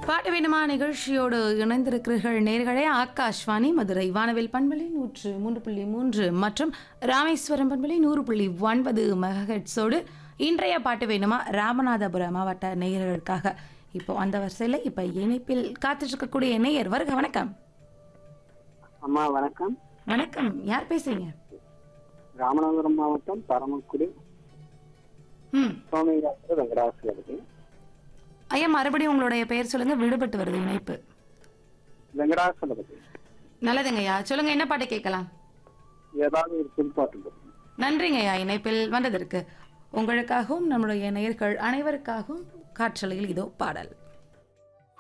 பாட்டு வேணுமா நிகழ்ச்சியோடு இணைந்திருக்கிறீர்கள் நேர்களே ஆகாஷ்வாணி மதுரை வானவில் பண்பலை நூற்று மூன்று புள்ளி மூன்று மற்றும் ராமேஸ்வரம் பண்பலை நூறு புள்ளி ஒன்பது மெகஹெட்ஸோடு இன்றைய பாட்டு வேணுமா ராமநாதபுரம் மாவட்ட நேயர்களுக்காக இப்போ அந்த வரிசையில் இப்போ இணைப்பில் காத்துட்டு இருக்கக்கூடிய நேயர் வருக வணக்கம் அம்மா வணக்கம் வணக்கம் யார் பேசுறீங்க ராமநாதபுரம் மாவட்டம் பரமக்குடி ம் சோமேஸ்வர வெங்கடாசலபதி ஐயா மறுபடியும் உங்களுடைய பெயர் சொல்லுங்க விடுபட்டு வருது இணைப்பு வெங்கடாசலபதி நல்லதுங்கய்யா சொல்லுங்க என்ன பாட்டு கேட்கலாம் ஏதாவது ஒரு புதுப்பாட்டு போடுங்க. நன்றிங்கய்யா இணைப்பில் வந்ததற்கு உங்களுக்காகவும் நம்முடைய நேயர்கள் அனைவருக்காகவும் காற்றலையில் இதோ பாடல்